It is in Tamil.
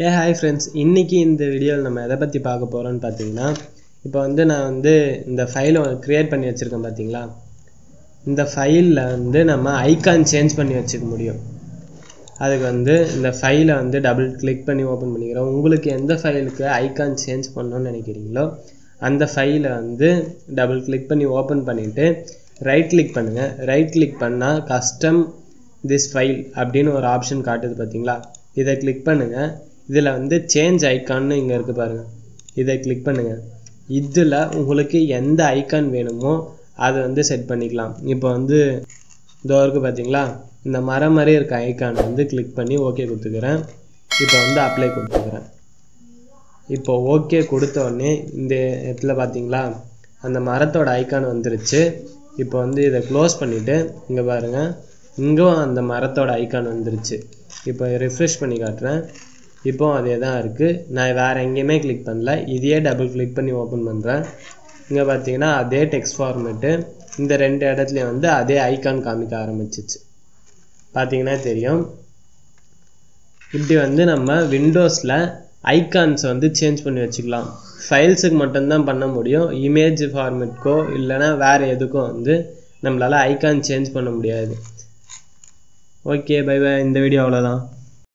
ஏ ஹாய் ஃப்ரெண்ட்ஸ் இன்றைக்கி இந்த வீடியோவில் நம்ம எதை பற்றி பார்க்க போகிறோம்னு பார்த்தீங்கன்னா இப்போ வந்து நான் வந்து இந்த ஃபைலை க்ரியேட் பண்ணி வச்சுருக்கேன் பார்த்தீங்களா இந்த ஃபைலில் வந்து நம்ம ஐகான் சேஞ்ச் பண்ணி வச்சுக்க முடியும் அதுக்கு வந்து இந்த ஃபைலை வந்து டபுள் கிளிக் பண்ணி ஓப்பன் பண்ணிக்கிறோம் உங்களுக்கு எந்த ஃபைலுக்கு ஐகான் சேஞ்ச் பண்ணணும்னு நினைக்கிறீங்களோ அந்த ஃபைலை வந்து டபுள் கிளிக் பண்ணி ஓப்பன் பண்ணிவிட்டு ரைட் கிளிக் பண்ணுங்கள் ரைட் கிளிக் பண்ணால் கஸ்டம் திஸ் ஃபைல் அப்படின்னு ஒரு ஆப்ஷன் காட்டுது பார்த்தீங்களா இதை கிளிக் பண்ணுங்கள் இதில் வந்து சேஞ்ச் ஐக்கான்னு இங்கே இருக்குது பாருங்கள் இதை கிளிக் பண்ணுங்கள் இதில் உங்களுக்கு எந்த ஐக்கான் வேணுமோ அதை வந்து செட் பண்ணிக்கலாம் இப்போ வந்து இதோ இருக்குது பார்த்தீங்களா இந்த மரம் மாதிரி இருக்க ஐக்கான் வந்து கிளிக் பண்ணி ஓகே கொடுத்துக்கிறேன் இப்போ வந்து அப்ளை கொடுத்துக்கிறேன் இப்போ ஓகே கொடுத்த உடனே இந்த இடத்துல பார்த்தீங்களா அந்த மரத்தோட ஐக்கான் வந்துருச்சு இப்போ வந்து இதை க்ளோஸ் பண்ணிவிட்டு இங்கே பாருங்கள் இங்கும் அந்த மரத்தோட ஐக்கான் வந்துருச்சு இப்போ ரிஃப்ரெஷ் பண்ணி காட்டுறேன் இப்போ அதே தான் இருக்குது நான் வேறு எங்கேயுமே கிளிக் பண்ணல இதையே டபுள் கிளிக் பண்ணி ஓப்பன் பண்ணுறேன் இங்கே பார்த்தீங்கன்னா அதே டெக்ஸ்ட் ஃபார்மேட்டு இந்த ரெண்டு இடத்துலையும் வந்து அதே ஐக்கான் காமிக்க ஆரம்பிச்சிச்சு பார்த்தீங்கன்னா தெரியும் இப்படி வந்து நம்ம விண்டோஸில் ஐகான்ஸ் வந்து சேஞ்ச் பண்ணி வச்சுக்கலாம் ஃபைல்ஸுக்கு மட்டும்தான் பண்ண முடியும் இமேஜ் ஃபார்மேட்க்கோ இல்லைனா வேறு எதுக்கும் வந்து நம்மளால் ஐகான் சேஞ்ச் பண்ண முடியாது ஓகே பை பை இந்த வீடியோ அவ்வளோதான்